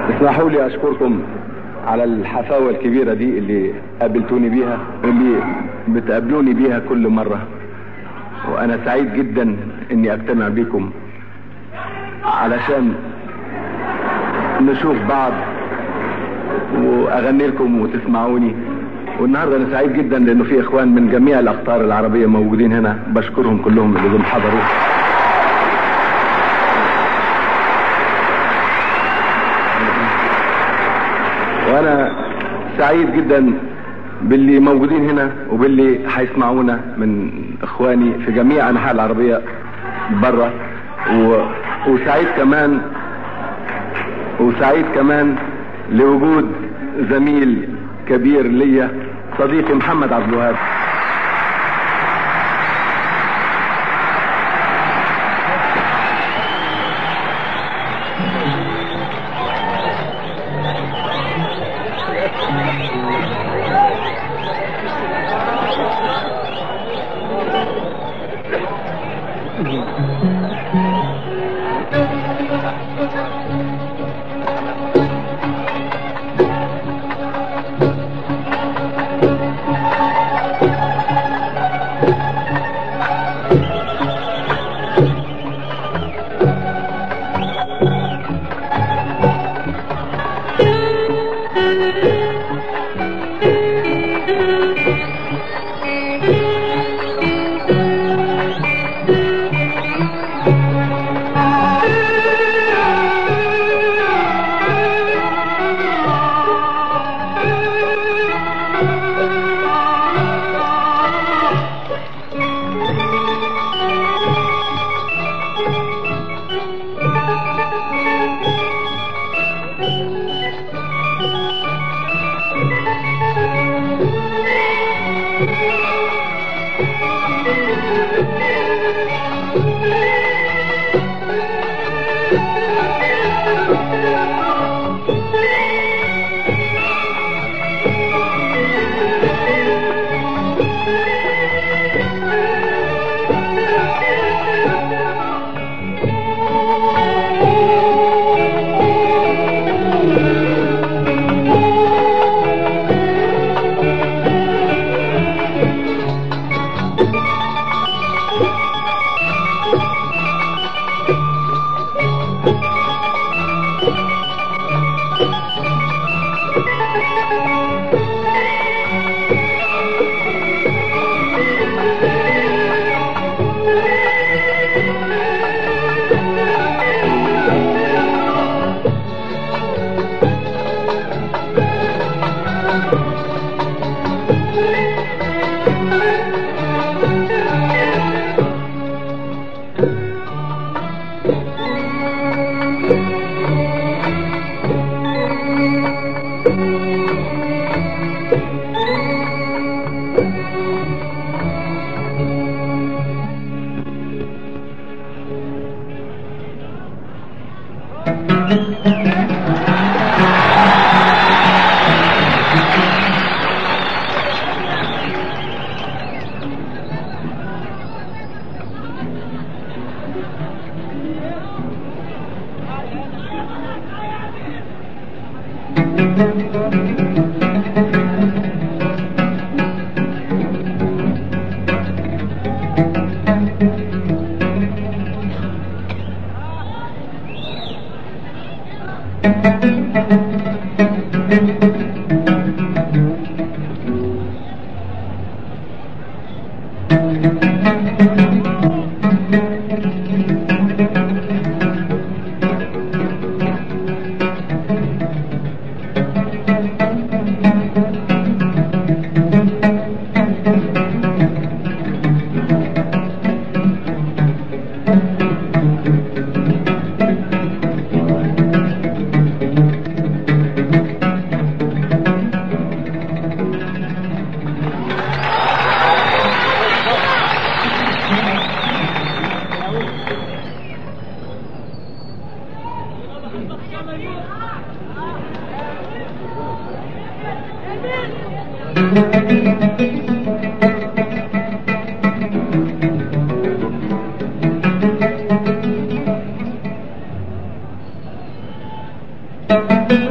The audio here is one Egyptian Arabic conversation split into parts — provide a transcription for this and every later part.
اسمحوا لي اشكركم على الحفاوة الكبيرة دي اللي قابلتوني بيها واللي بتقابلوني بيها كل مرة وانا سعيد جدا اني اجتمع بكم علشان نشوف بعض واغني لكم وتسمعوني والنهارده انا سعيد جدا لانه في اخوان من جميع الاقطار العربيه موجودين هنا بشكرهم كلهم اللي دول حضروا وانا سعيد جدا باللي موجودين هنا وباللي هيسمعونا من اخواني في جميع انحاء العربيه بره و... وسعيد كمان وسعيد كمان لوجود زميل كبير ليا صديقي محمد عبد الوهاب Thank you.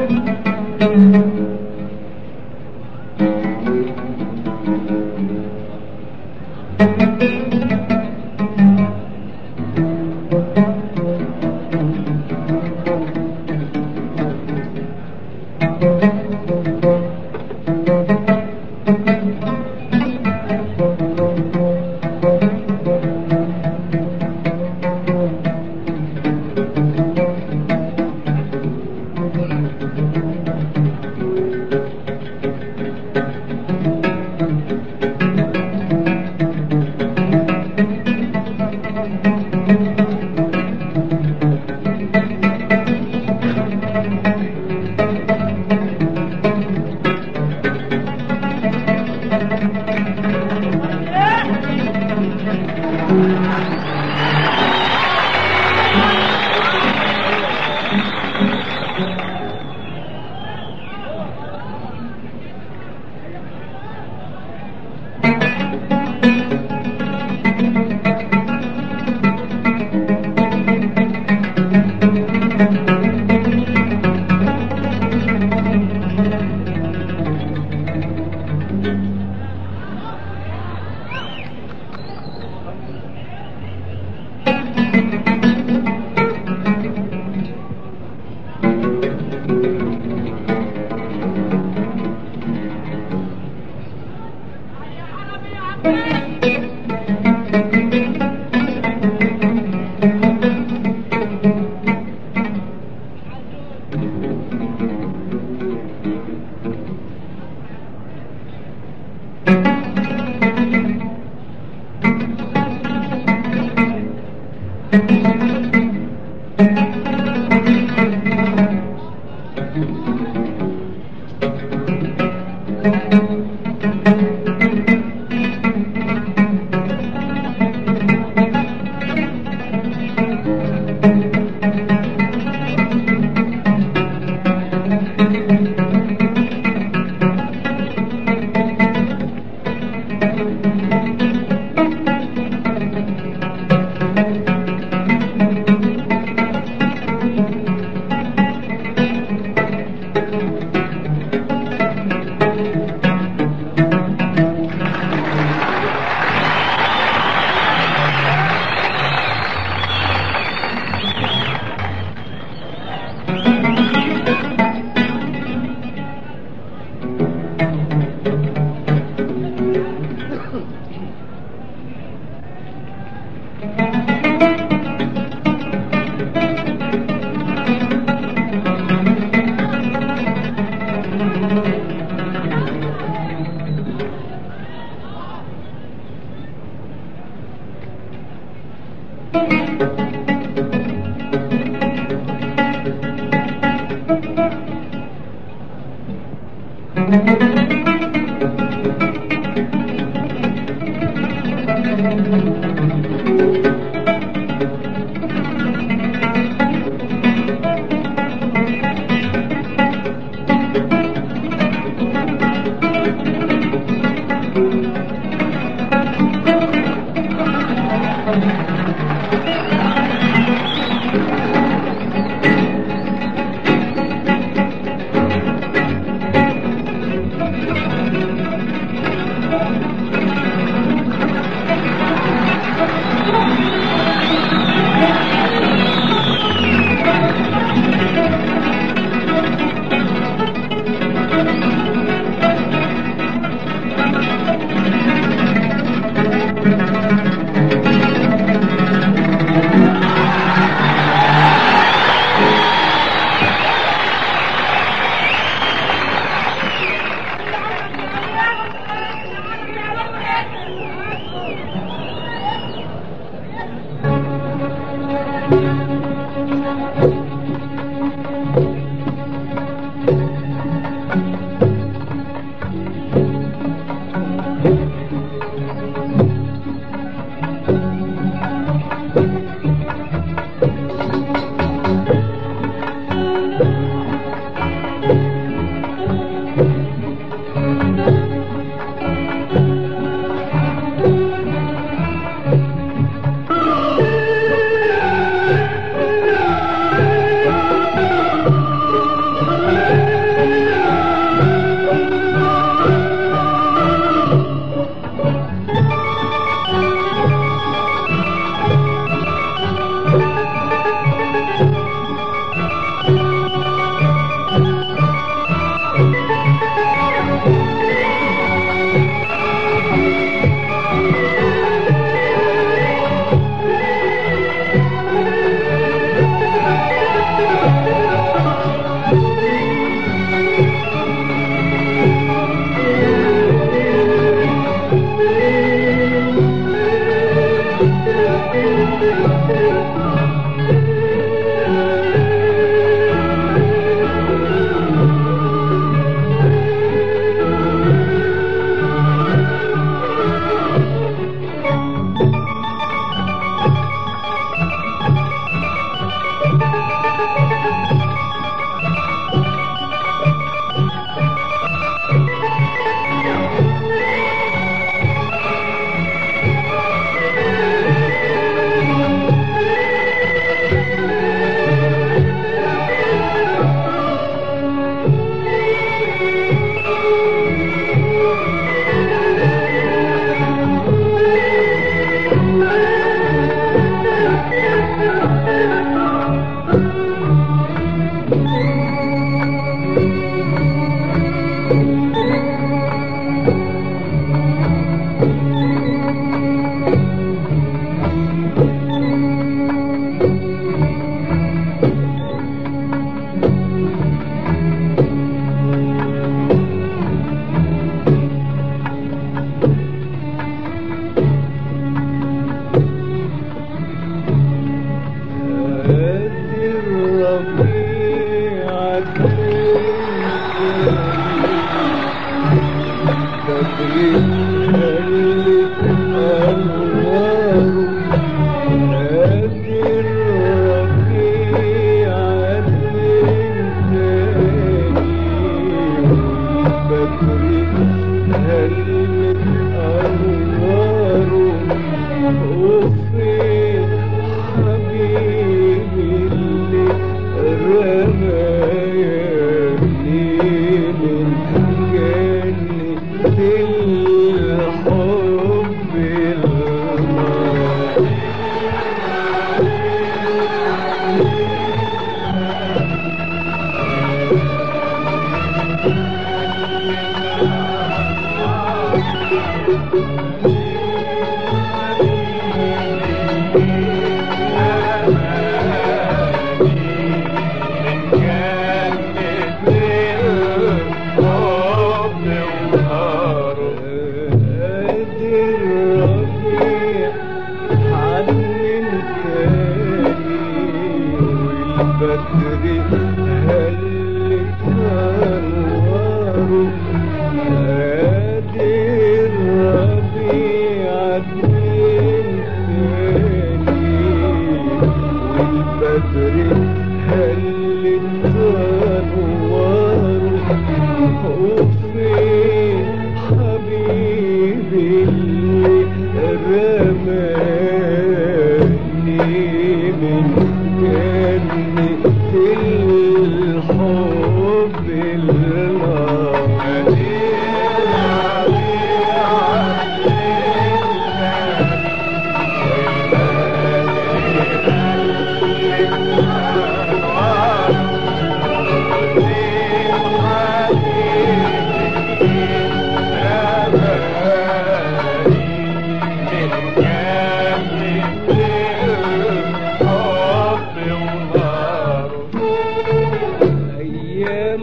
أيام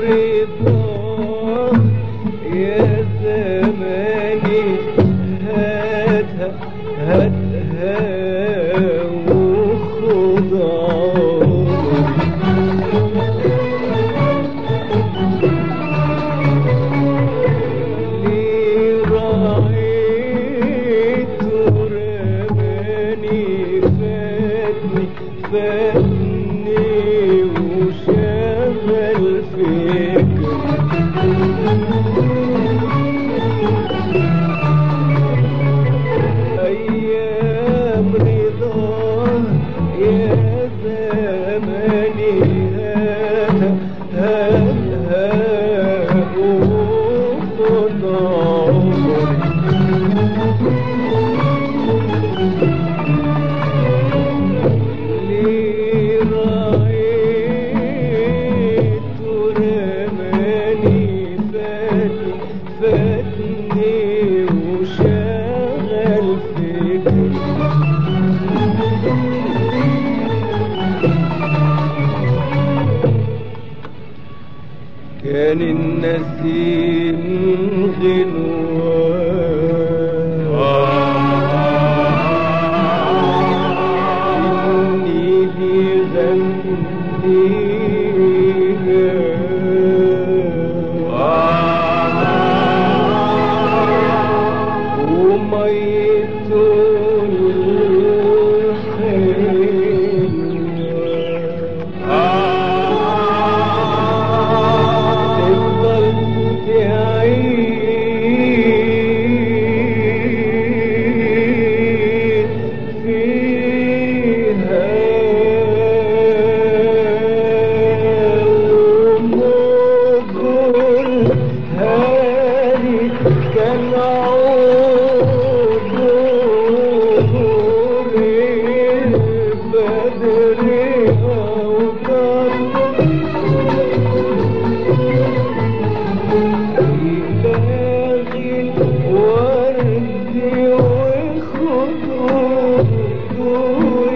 رضا يا زماني هاتها هاتها وخضعها اللي رأيت رماني فاتني فاتني وشغل فكري أيام رضا يا زماني هذا هذا وخضعه اللي رأيت رماني فاتني فاتني وشغل فكري كان النسيم غنوان إني لغنيها وميت الحلوة تفضل تعيش فيها ومقول هذه كان عود البدر إلهي الورد وخطوط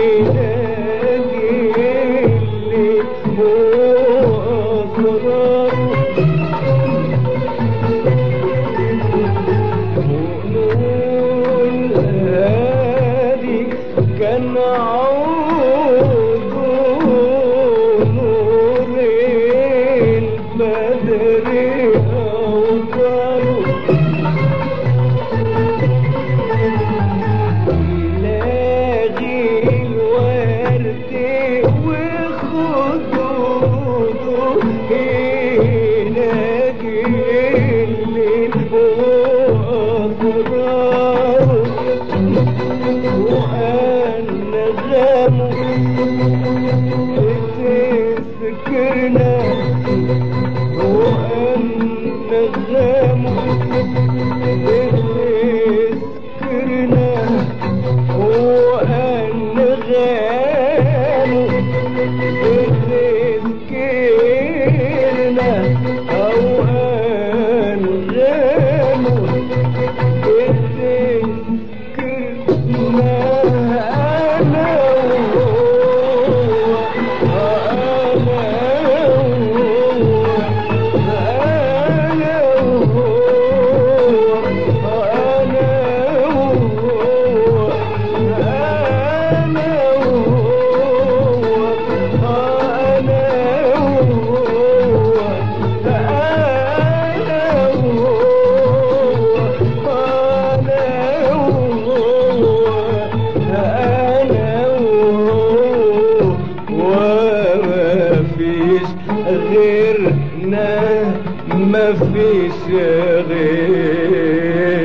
ينادي اللي هو أسرار قولوا هادي كان عود نور البدر أوطاره يلاقي الورد وخدوده يلاقي الليل وأسراره وأنغامه تسكرنا وأنغامه تسكرنا وأنغامه تسكرنا أو أنغامه تسكرنا أنا وهو أنا وهو أنا وهو أنا وهو أنا وهو أنا وهو أنا وهو أنا وهو أنا وهو وما فيش غيرنا ما فيش غيرنا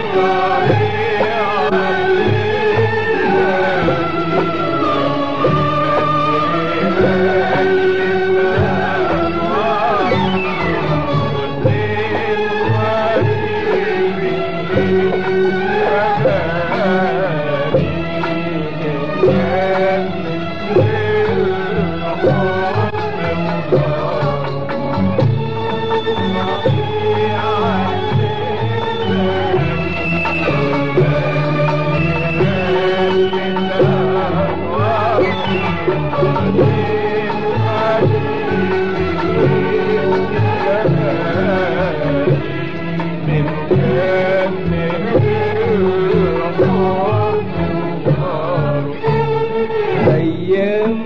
أيام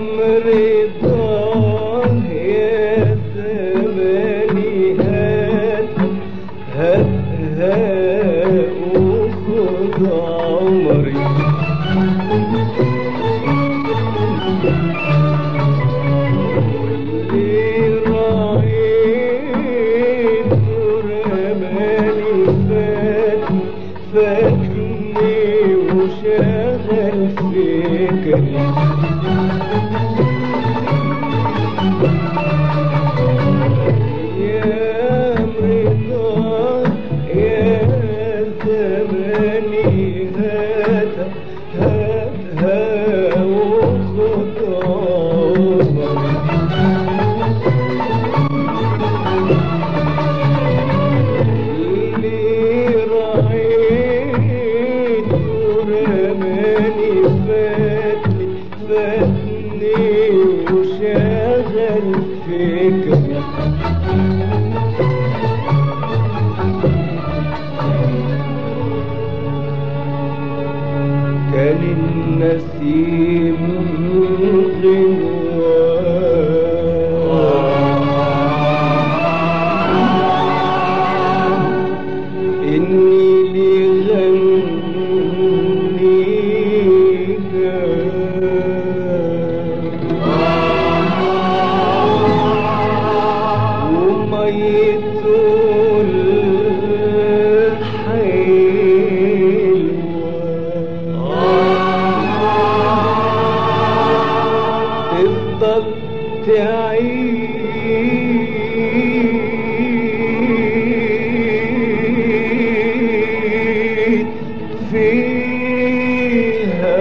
رضاه يا زماني هات هات هات وخد عمري واللي راعيت رماني فات فاتني وشغل فكري يا مرضى يا زماني هات هات هات وخد عمري اللي راعيت ورماني فاتني فاتني وشغل فكري كان النسيم غنوان إني لغنيك وميت الحلوة تفضل تعيد فيها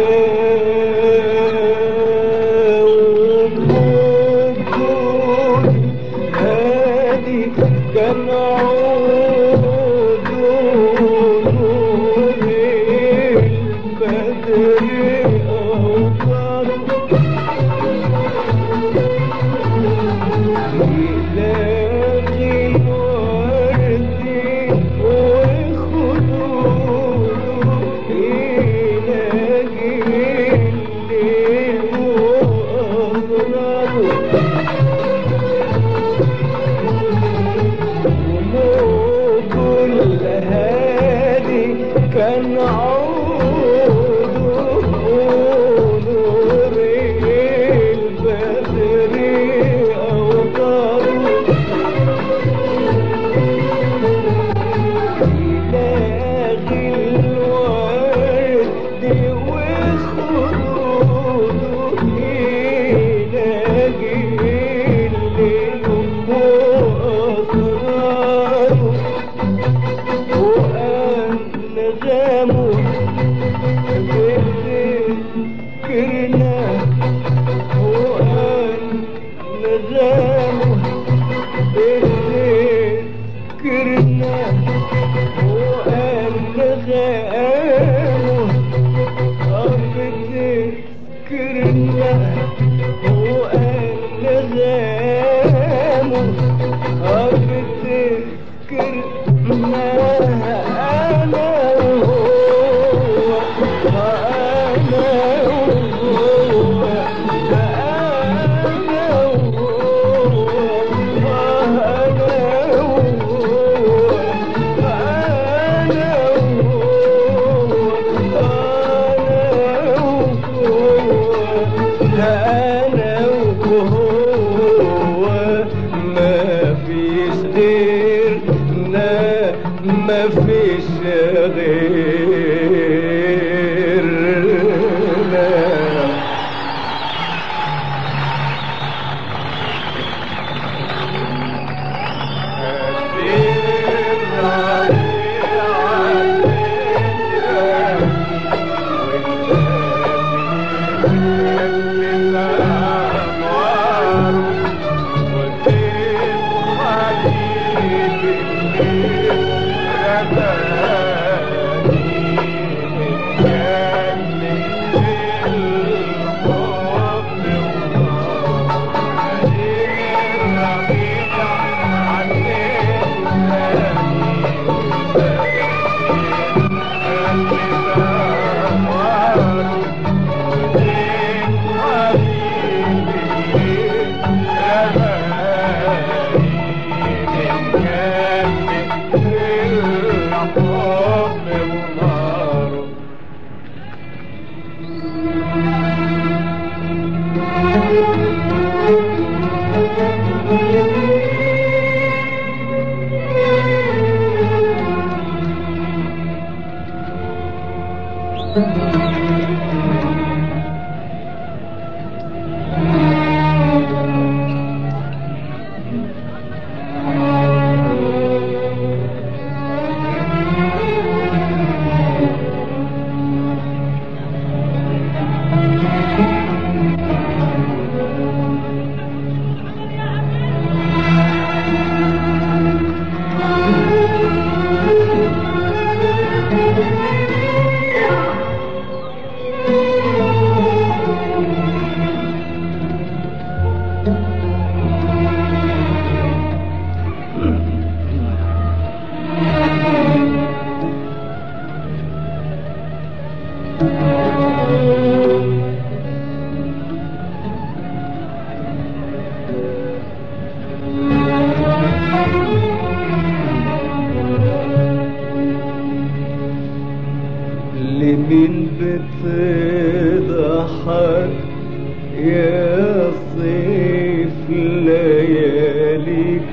وكل هادي كان عود نور البدر أوطاره يلاقي الورد وخدوده يلاقي الليل وأسراره وموت الهادي كان عوده نور البدر أوطاره يلاقي الورد وخدوده يلاقي الليل وأسراره وأنغامه بتذكرنا وأنغامه بتذكرنا وأنغامه بتذكرنا وأنغامه بتذكرنا أنا وهو أنا وهو أنا وهو أنا وهو أنا وهو أنا وهو ما فيش غيرنا ما مفيش غيرنا لمين بتضحك يا صيف ليالي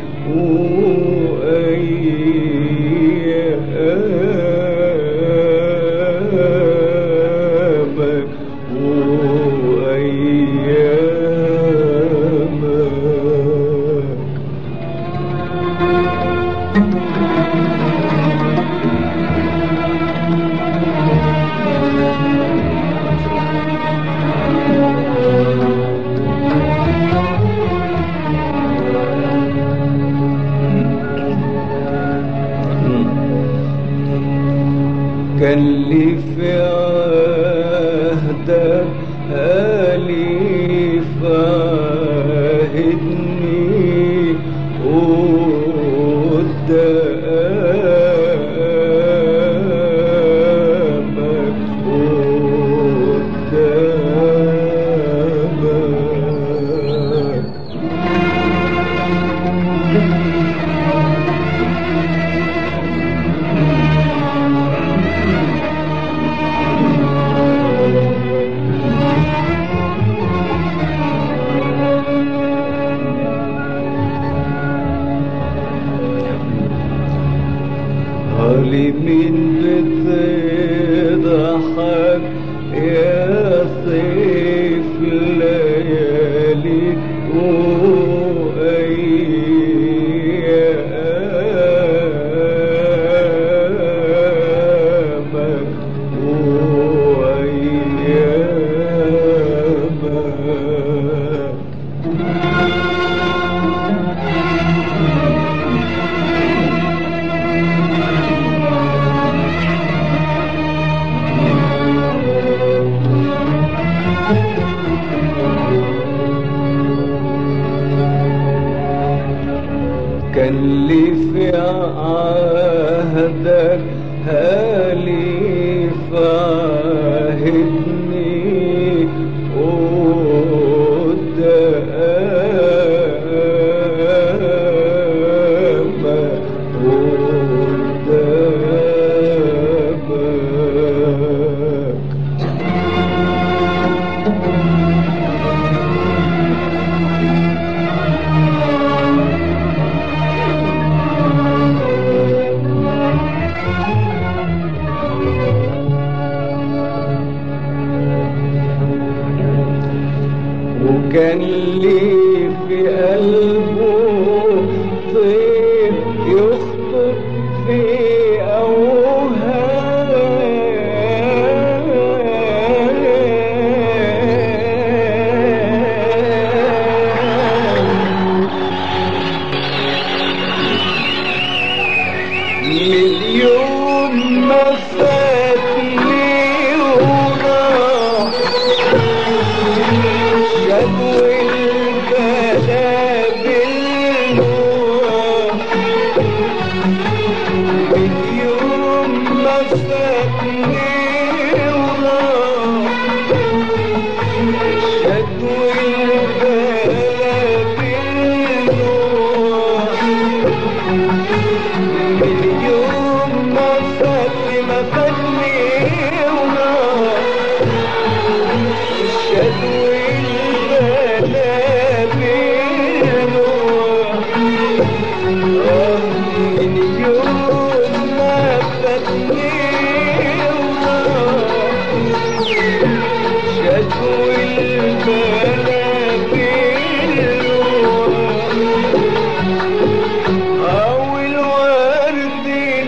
وأيامك وأيامك كان لي في عهدك أليف عهدني قدامك قدامك علي من بتضحك يا صيف ليالي وأيامك وأيامك كان لي في عهدك هالي فاهدني قدامك قدامك كان لي في قلبه طيب يخطر في أوهام من يوم ما فاتني وراح شدو البلا بالنور من يوم ما فاتني وراح شدو البلا بالنور من يوم ما فاتني ما فاتني ونار الشدو البلا بالنور من يوم ما فاتني ونار شدو البلا بالنور أو الورد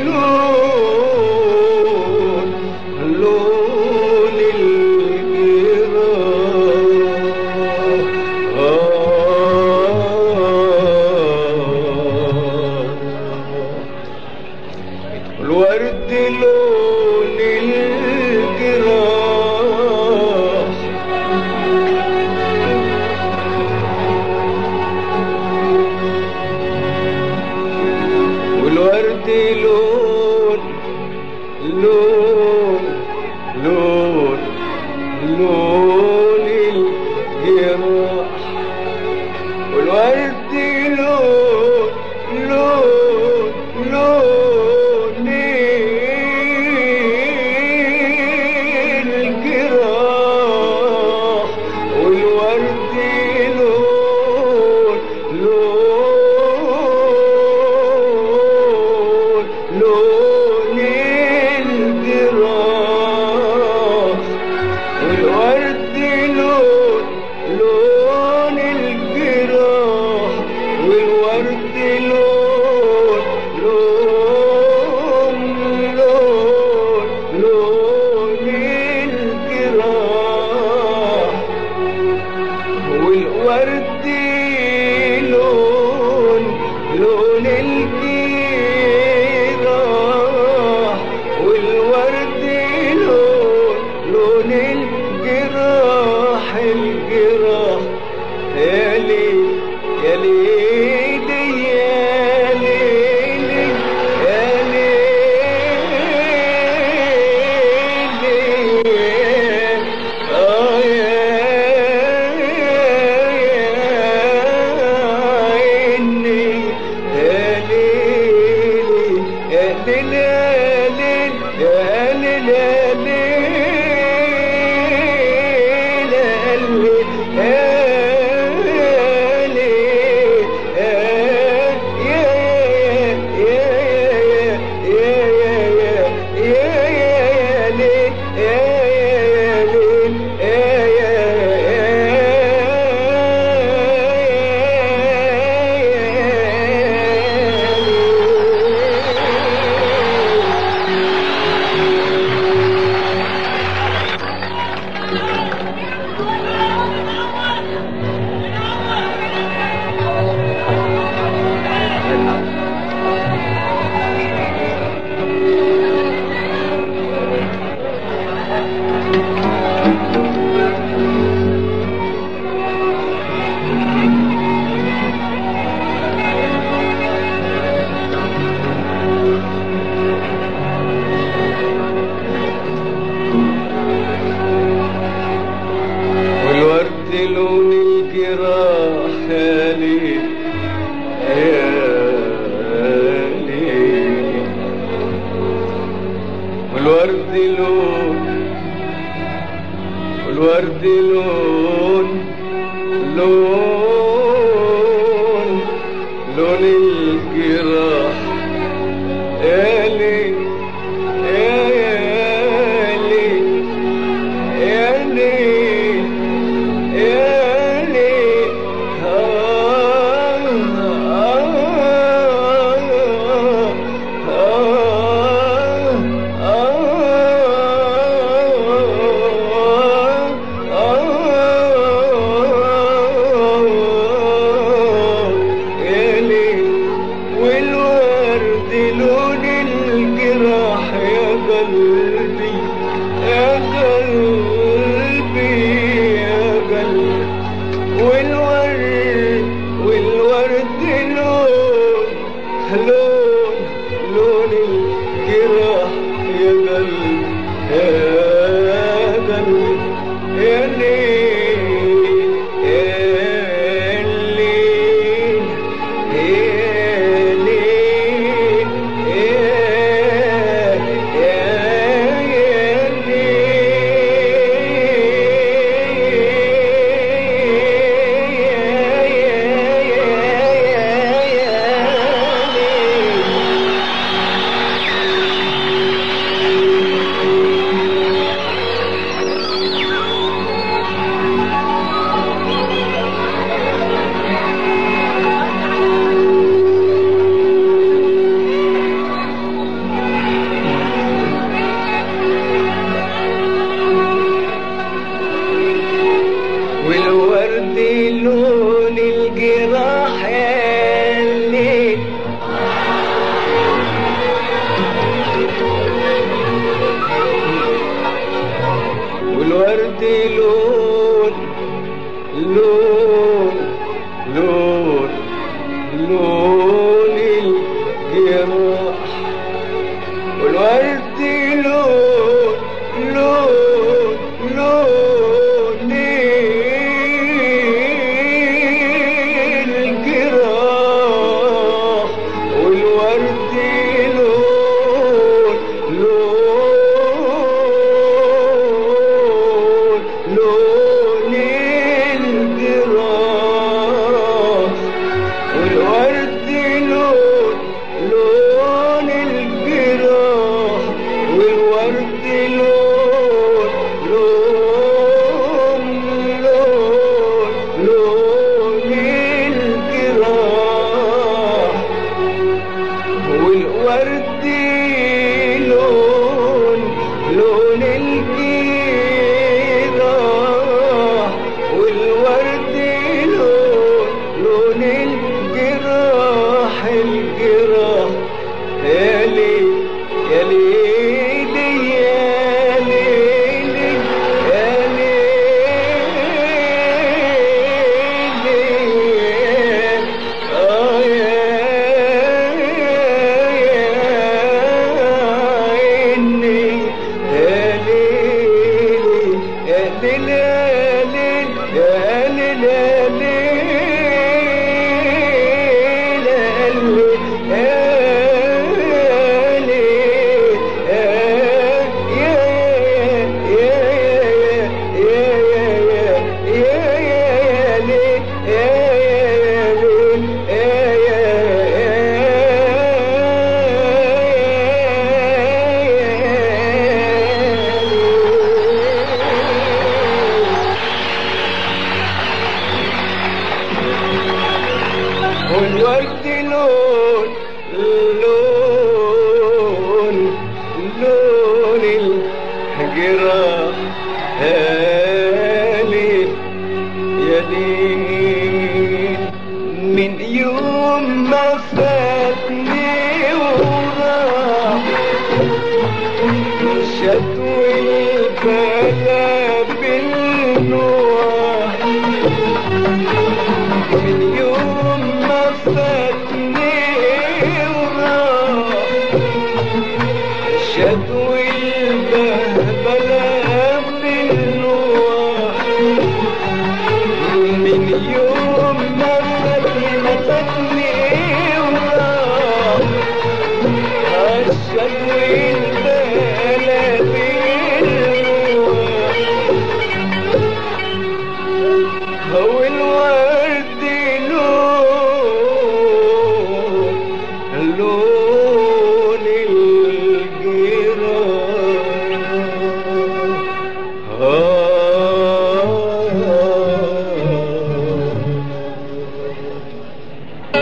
لون لون الجراح الورد لون الجراح والورد لون لون لون لون الجراح والورد لون لون لون الجراح والورد لون لون لون الجراح والورد لون لون الجراح والورد لون لون لون لون الجراح والورد لون لون الجراح والورد لون لون الجراح الجراح يا ليل يا ليل يا ليل يا ليل آه يا عيني يا ليلي يا ليل يا ليل يا ليل يا ليل يا ليل والورد لون الجراح يا ليل يا ليل والورد لون والورد لون لون لون الجراح يا ليل يا ليل يا ليل يا ليل يا قلبي يا قلبي يا ليل يا ليل يا ليل يا يا ليل والورد لون الجراح الليل والورد لون لون لون لون الجراح والورد لون لون لون الجراح والورد لون لون لون الجراح والورد لون لون الجراح والورد لون لون لون لون الجراح والورد لون لون الجراح والورد لون لون الجراح الجراح يا ليل يا ليل يا ليل يا ليل آه يا عيني يا ليل يا ليل يا ليل يا ليل يا ليل يا ليل والورد لون لون لون الجراح هالي يا ليل من يوم ما فاتني وراح شتوي البلا بالنوح من يوم ما فاتني وراح شتوي البهبلة بالنوح من يوم ما فاتني ما فاتني وراح الشتوي البهبلة بالنوح هو الورد لون لون الجراح آه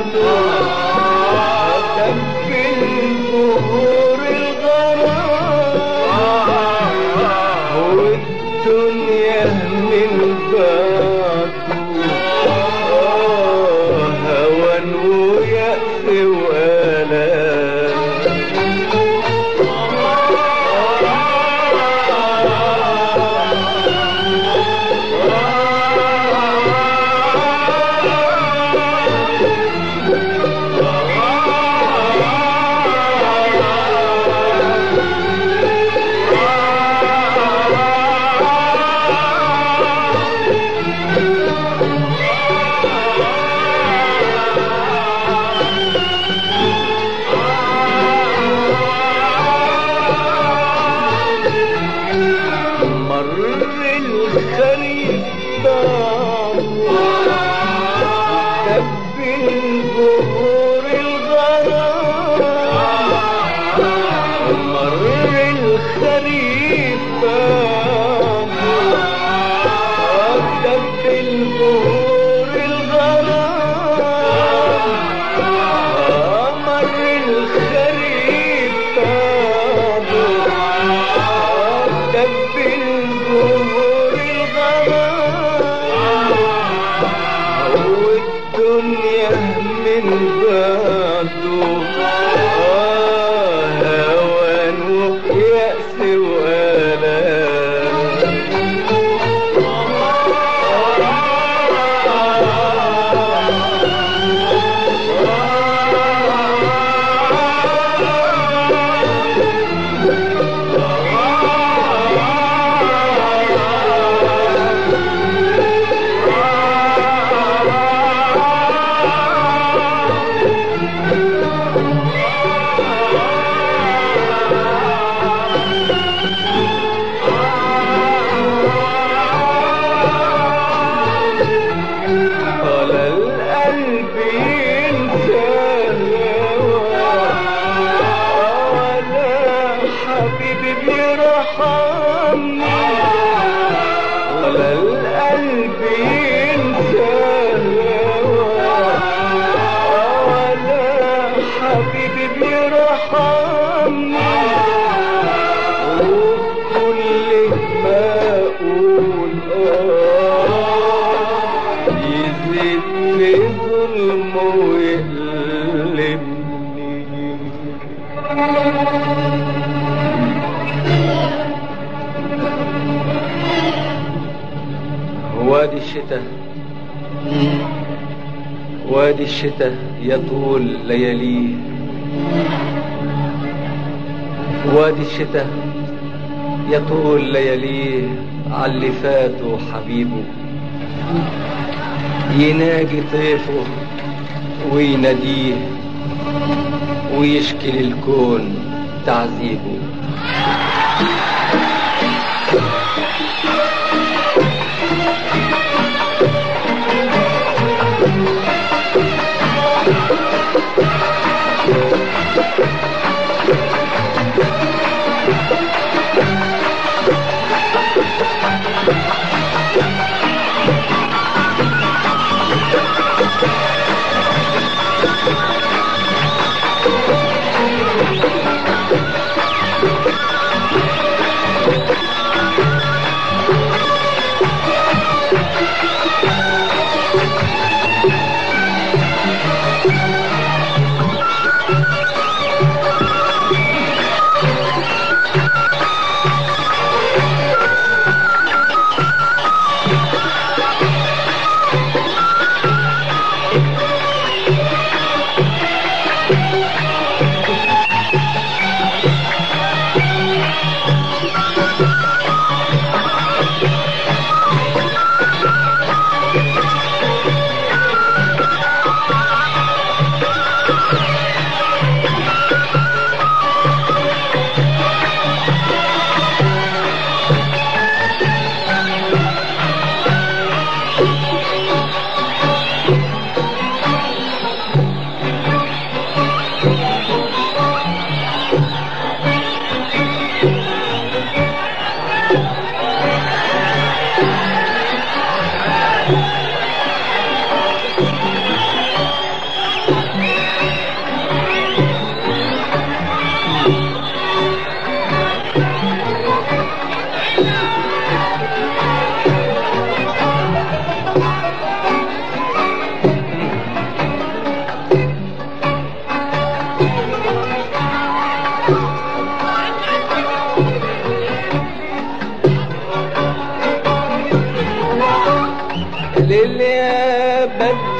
دب البهور الغرام والدنيا من بعده هوى ويأس وآلام مر الخريف دب البهور الغرام مر الخريف دب البهور الغرام مر الخريف دب الجمهور الغرام والدنيا من بعده هوان ويأس على القلب ينسى ولا حبيبي بيرحمني على القلب ينسى ولا حبيبي بيرحمني وكل ما اقول اه يزيد في ظلمه ويقلبني وادي الشتاء وادي الشتاء يطول لياليه وادي الشتاء يطول لياليه عاللي فاته حبيبه يناجي طيفه ويناديه ويشكي للكون تعذيبه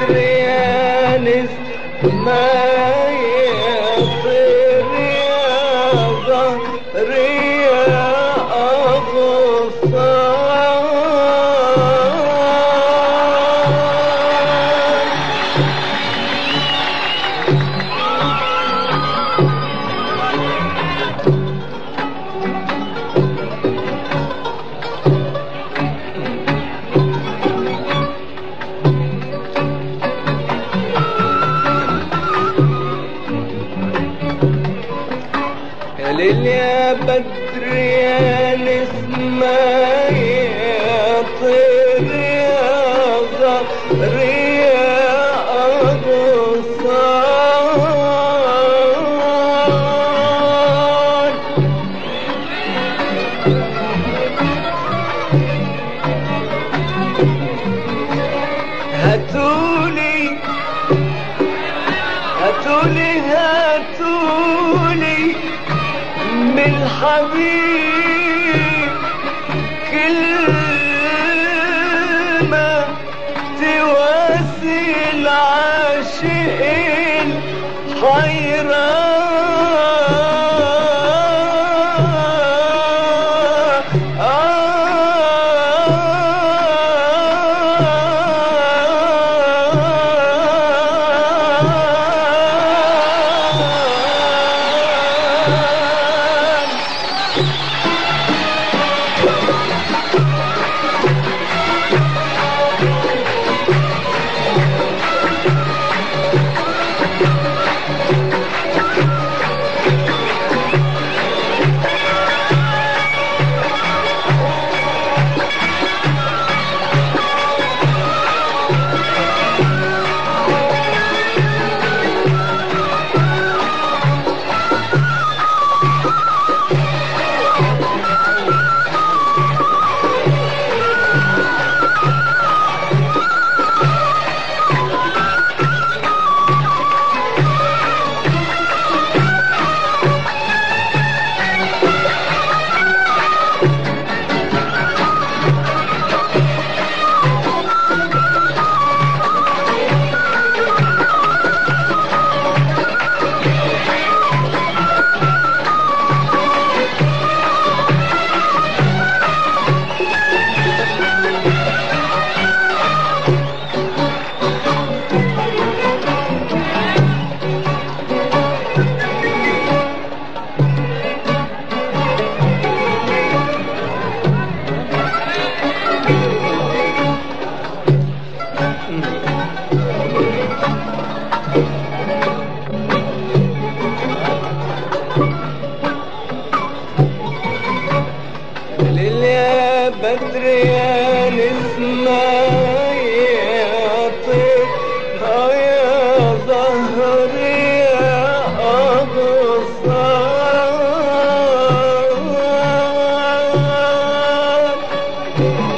بدر يا نسمة يا طير يا زهر يا أغصان يا ليل يا بدر يا نسمة يا طير يا زهر يا أغصان هاتولي هاتولي هاتولي من حبيب كلمة تواسي العاشقين حيران ليل يا بدر يا نسمة يا طير يا زهر يا أغصان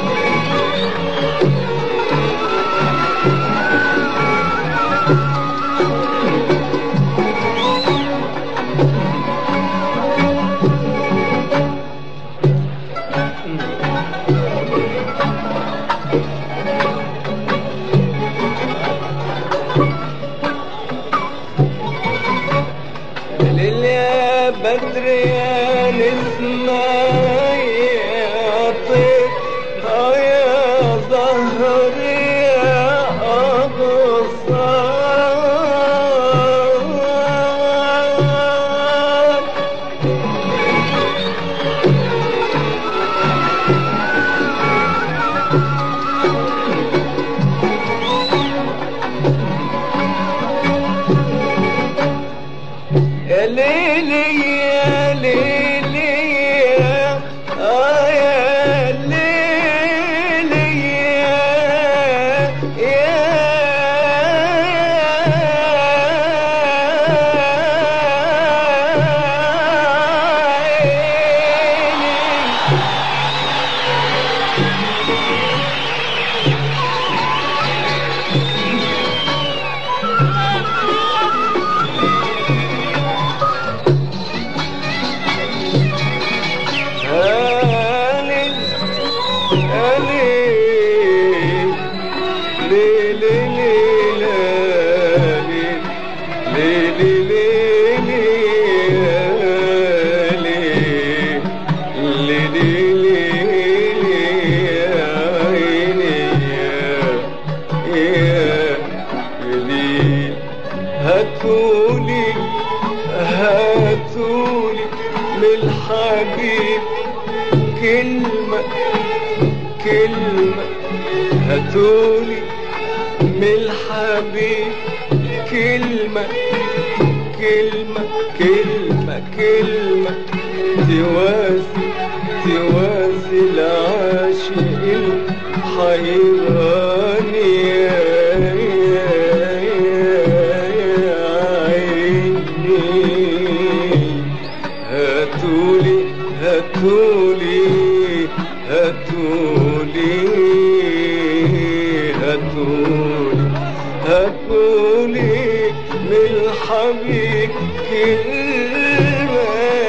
ليل يا بدر يا نسمة يا طير يا زهر يا أغصان يا ليلي يا ليلي يا آه يا ليلي يا يا كلمة كلمة هاتولي من الحبيب كلمة كلمة كلمة كلمة تواسي تواسي العاشق الحيران يا عيني هاتولي هاتولي هاتولي هاتولي هاتولي من الحبيب كلمة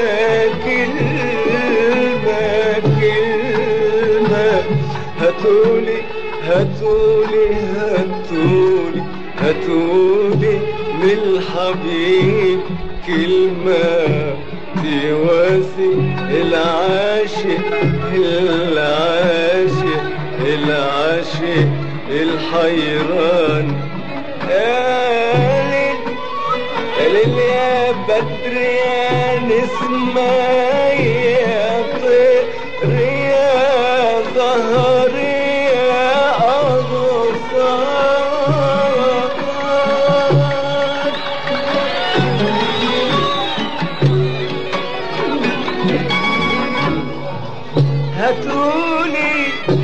كلمة كلمة هاتولي هاتولي هاتولي هاتولي من الحبيب كلمة تواسي العاشق العاشق العاشق الحيران قالت قالت يا بدر يا نسمة يا طير يا زهر يا أغصان هاتولي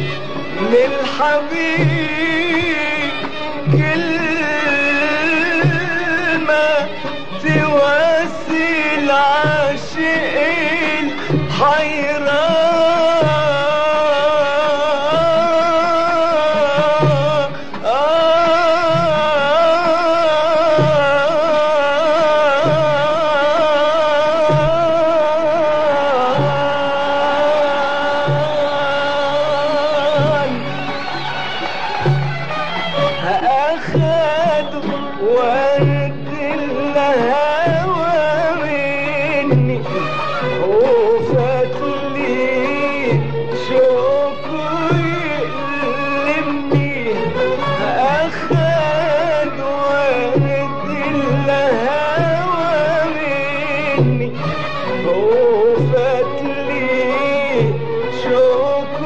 للحبيب كلمة تواسي العاشق الحيران أخذ ورد الهوى مني وفات لي شوق يألمني أخذ ورد الهوى مني وفات لي شوق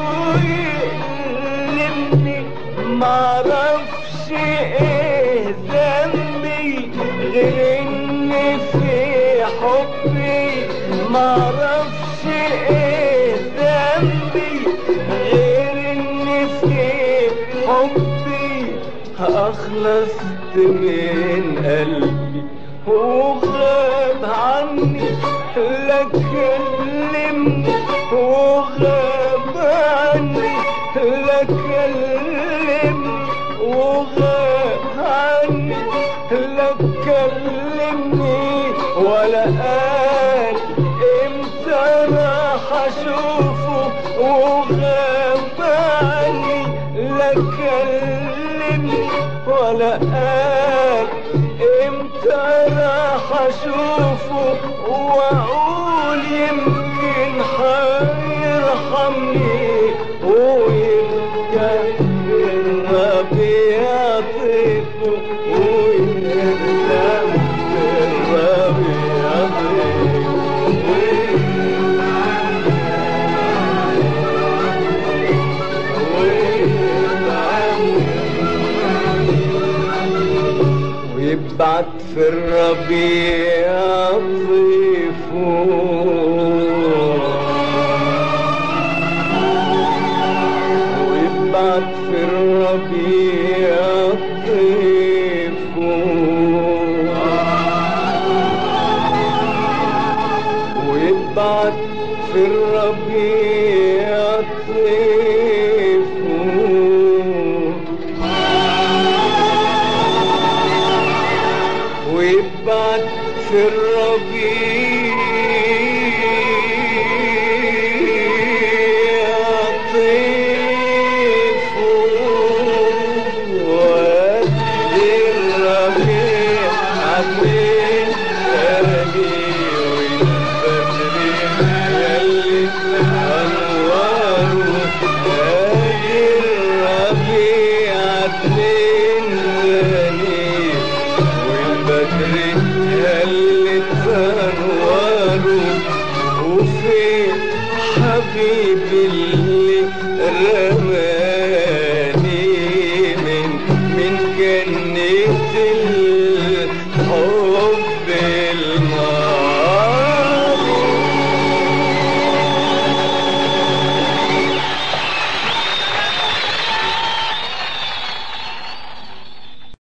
يألمني معرفش ايه ذنبي غير اني في حبي معرفش ايه ذنبي غير اني في حبي اخلصت من قلبي وغاب عني لا كلمني وغاب عني لا كلمني وغاب عني لا كلمني ولا قال امتى راح اشوفه وغاب عني لا كلمني ولا قال امتى راح اشوفه واقول يمكن حيرحمني ويرجع الربيع طيفه ويرجع الربيع ويبعت في الربيع ضيفه ويبعت في الربيع ضيفه ويبعت في الربيع ضيفه ويبعت في الربيع طيفه وادي الربيع عبين تاني والبدر يلي انواره وادي الربيع عبين تاني والبدر يلي انواره وفي حبيب الحبيب اللي رماني من من جنة الحب